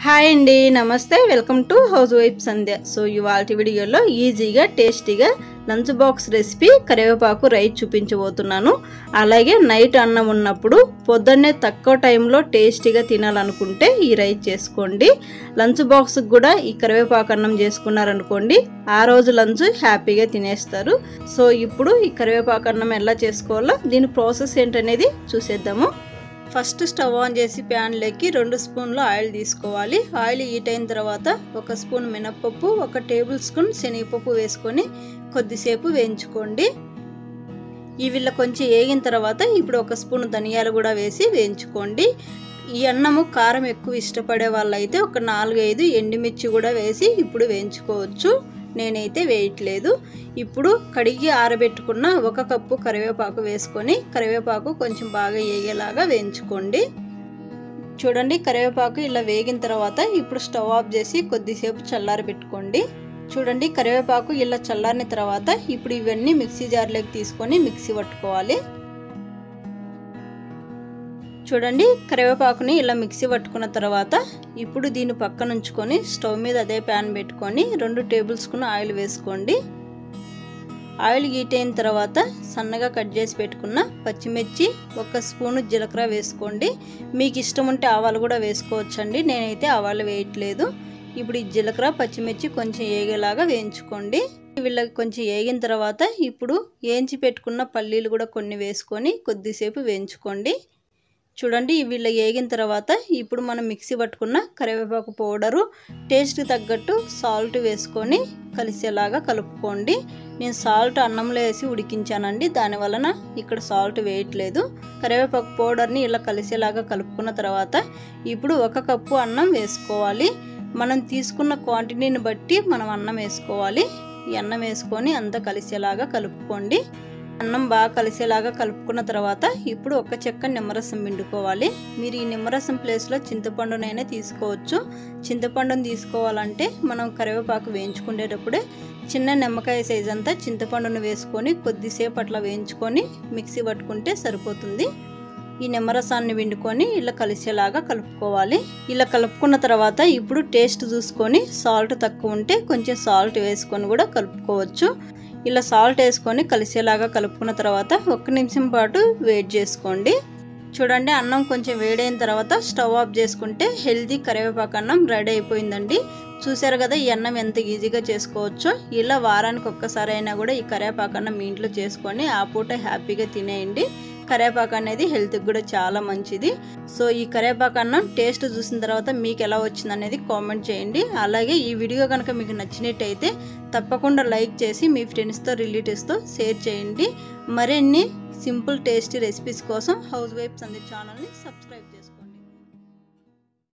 hi అండి నమస్తే welcome to housewife Sandhya so ఇవాళ వీడియోలో ఈజీగా టేస్టీగా లంచ్ బాక్స్ రెసిపీ కరివేపాకు రైస్ చూపించబోతున్నాను అలాగే నైట్ అన్నం ఉన్నప్పుడు పొద్దున్నే తక్కువ టైంలో టేస్టీగా తినాలనుకుంటే ఈ రైస్ చేసుకోండి లంచ్ బాక్స్కి కూడా ఈ కరివేపాకు అన్నం చేసుకున్నారనుకోండి ఆ రోజు లంచ్ హ్యాపీగా తినేస్తారు సో ఇప్పుడు ఈ కరివేపాకు అన్నం ఎలా చేసుకోవాలో దీని ప్రాసెస్ ఏంటనేది చూసేద్దాము ఫస్ట్ స్టవ్ ఆన్ చేసి ప్యాన్లోకి రెండు స్పూన్లు ఆయిల్ తీసుకోవాలి ఆయిల్ హీట్ అయిన తర్వాత ఒక స్పూన్ మినప్పప్పు ఒక టేబుల్ స్పూన్ శనగపప్పు వేసుకొని కొద్దిసేపు వేయించుకోండి ఇవిళ్ళ కొంచెం వేగిన తర్వాత ఇప్పుడు ఒక స్పూన్ ధనియాలు కూడా వేసి వేయించుకోండి ఈ అన్నము కారం ఎక్కువ ఇష్టపడే వాళ్ళైతే ఒక నాలుగు ఐదు ఎండుమిర్చి కూడా వేసి ఇప్పుడు వేయించుకోవచ్చు నేనైతే వేయట్లేదు ఇప్పుడు కడిగి ఆరబెట్టుకున్న ఒక కప్పు కరివేపాకు వేసుకొని కరివేపాకు కొంచెం బాగా వేగేలాగా వేయించుకోండి చూడండి కరివేపాకు ఇలా వేగిన తర్వాత ఇప్పుడు స్టవ్ ఆఫ్ చేసి కొద్దిసేపు చల్లారి పెట్టుకోండి చూడండి కరివేపాకు ఇలా చల్లారిన తర్వాత ఇప్పుడు ఇవన్నీ మిక్సీ జార్లోకి తీసుకొని మిక్సీ పట్టుకోవాలి చూడండి కరివేపాకుని ఇలా మిక్సీ పట్టుకున్న తర్వాత ఇప్పుడు దీన్ని పక్కన ఉంచుకొని స్టవ్ మీద అదే ప్యాన్ పెట్టుకొని రెండు టేబుల్ స్పూన్ ఆయిల్ వేసుకోండి ఆయిల్ హీట్ అయిన తర్వాత సన్నగా కట్ చేసి పెట్టుకున్న పచ్చిమిర్చి ఒక స్పూను జీలకర్ర వేసుకోండి మీకు ఇష్టం ఉంటే ఆవాలు కూడా వేసుకోవచ్చండి నేనైతే ఆవాలు వేయట్లేదు ఇప్పుడు ఈ జీలకర్ర పచ్చిమిర్చి కొంచెం ఏగేలాగా వేయించుకోండి వీళ్ళకి కొంచెం వేగిన తర్వాత ఇప్పుడు వేయించి పెట్టుకున్న పల్లీలు కూడా కొన్ని వేసుకొని కొద్దిసేపు వేయించుకోండి చూడండి వీళ్ళ వేగిన తర్వాత ఇప్పుడు మనం మిక్సీ పట్టుకున్న కరివేపాకు పౌడరు టేస్ట్కి తగ్గట్టు సాల్ట్ వేసుకొని కలిసేలాగా కలుపుకోండి నేను సాల్ట్ అన్నంలో వేసి ఉడికించానండి దాని వలన ఇక్కడ సాల్ట్ వేయట్లేదు కరివేపాకు పౌడర్ని ఇలా కలిసేలాగా కలుపుకున్న తర్వాత ఇప్పుడు ఒక కప్పు అన్నం వేసుకోవాలి మనం తీసుకున్న క్వాంటిటీని బట్టి మనం అన్నం వేసుకోవాలి ఈ అన్నం వేసుకొని అంతా కలిసేలాగా కలుపుకోండి అన్నం బాగా కలిసేలాగా కలుపుకున్న తర్వాత ఇప్పుడు ఒక చెక్క నిమ్మరసం పిండుకోవాలి మీరు ఈ నిమ్మరసం ప్లేస్లో చింతపండునైనా తీసుకోవచ్చు చింతపండుని తీసుకోవాలంటే మనం కరివేపాకు వేయించుకునేటప్పుడే చిన్న నిమ్మకాయ సైజ్ అంతా చింతపండును వేసుకొని కొద్దిసేపు అట్లా వేయించుకొని మిక్సీ పట్టుకుంటే సరిపోతుంది ఈ నిమ్మరసాన్ని పిండుకొని ఇలా కలిసేలాగా కలుపుకోవాలి ఇలా కలుపుకున్న తర్వాత ఇప్పుడు టేస్ట్ చూసుకొని సాల్ట్ తక్కువ ఉంటే కొంచెం సాల్ట్ వేసుకొని కూడా కలుపుకోవచ్చు ఇలా సాల్ట్ వేసుకొని కలిసేలాగా కలుపుకున్న తర్వాత ఒక్క నిమిషం పాటు వెయిట్ చేసుకోండి చూడండి అన్నం కొంచెం వేడైన తర్వాత స్టవ్ ఆఫ్ చేసుకుంటే హెల్తీ కరివేపాకు అన్నం రెడీ అయిపోయిందండి చూసారు కదా ఈ అన్నం ఎంత ఈజీగా చేసుకోవచ్చో ఇలా వారానికి ఒక్కసారి అయినా కూడా ఈ కరివేపాకు అన్నం మీ ఇంట్లో చేసుకొని ఆ పూట హ్యాపీగా తినేయండి కరివేపాకు అనేది హెల్త్కి కూడా చాలా మంచిది సో ఈ కరివేపాకు అన్నం టేస్ట్ చూసిన తర్వాత మీకు ఎలా వచ్చింది అనేది కామెంట్ చేయండి అలాగే ఈ వీడియో కనుక మీకు నచ్చినట్టయితే తప్పకుండా లైక్ చేసి మీ ఫ్రెండ్స్తో రిలేటివ్స్తో షేర్ చేయండి మరిన్ని సింపుల్ టేస్టీ రెసిపీస్ కోసం హౌస్ వైఫ్స్ అందే ఛానల్ని సబ్స్క్రైబ్ చేసుకోండి